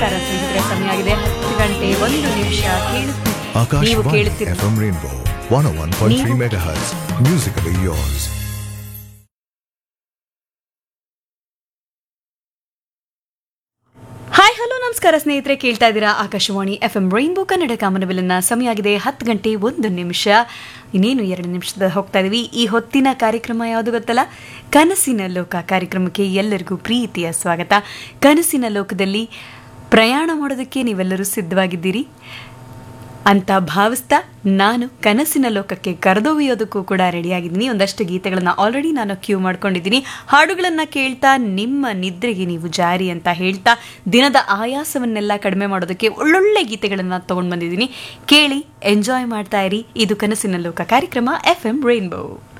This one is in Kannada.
ನಮಸ್ಕಾರ ಸ್ನೇಹಿತರೆ ಸಮಯ ಆಗಿದೆ ಹತ್ತು ಗಂಟೆ ಒಂದು ನಿಮಿಷ ಕೇಳು ನೀವು Akashvani ಕೇಳುತ್ತಿರುವ FM Rainbow 101.3 ನೀವು- megahertz. Musically yours. Hi hello ನಮಸ್ಕಾರ ಸ್ನೇಹಿತರೆ ಕೇಳ್ತಾ ಇದ್ದೀರಾ Akashvani F M Rainbow Kannada ಕಾಮನಬಿಲ್ಲನ್ನ ಸಮಯ ಆಗಿದೆ ಹತ್ತು ಗಂಟೆ ಒಂದು ನಿಮಿಷ ಇನ್ನೇನು ಎರಡು ನಿಮಿಷದ ಹೋಗ್ತಾ ಇದೀವಿ ಈ ಹೊತ್ತಿನ ಕಾರ್ಯಕ್ರಮ ಯಾವುದು ಗೊತ್ತಲ್ಲ ಕನಸಿನ ಲೋಕ ಕಾರ್ಯಕ್ರಮಕ್ಕೆ ಎಲ್ಲರಿಗೂ ಪ್ರೀತಿಯ ಸ್ವಾಗತ ಕನಸಿನ ಲೋಕದಲ್ಲಿ ಪ್ರಯಾಣ ಮಾಡೋದಕ್ಕೆ ನೀವೆಲ್ಲರೂ ಸಿದ್ಧವಾಗಿದ್ದೀರಿ ಅಂತ ಭಾವಿಸ್ತಾ ನಾನು ಕನಸಿನ ಲೋಕಕ್ಕೆ ಕರೆದೊಯ್ಯೋದಕ್ಕೂ ಕೂಡ ರೆಡಿಯಾಗಿದ್ದೀನಿ ಒಂದಷ್ಟು ಗೀತೆಗಳನ್ನ ಆಲ್ರೆಡಿ ನಾನು ಕ್ಯೂ ಮಾಡ್ಕೊಂಡಿದ್ದೀನಿ ಹಾಡುಗಳನ್ನು ಕೇಳ್ತಾ ನಿಮ್ಮ ನಿದ್ರೆಗೆ ನೀವು ಜಾರಿ ಅಂತ ಹೇಳ್ತಾ ದಿನದ ಆಯಾಸವನ್ನೆಲ್ಲ ಕಡಿಮೆ ಮಾಡೋದಕ್ಕೆ ಒಳ್ಳೊಳ್ಳೆ ಗೀತೆಗಳನ್ನು ತೊಗೊಂಡು ಬಂದಿದ್ದೀನಿ ಕೇಳಿ ಎಂಜಾಯ್ ಮಾಡ್ತಾ ಇರಿ ಇದು ಕನಸಿನ ಲೋಕ ಕಾರ್ಯಕ್ರಮ ಎಫ್ ಎಂ ರೈನ್ಬೋ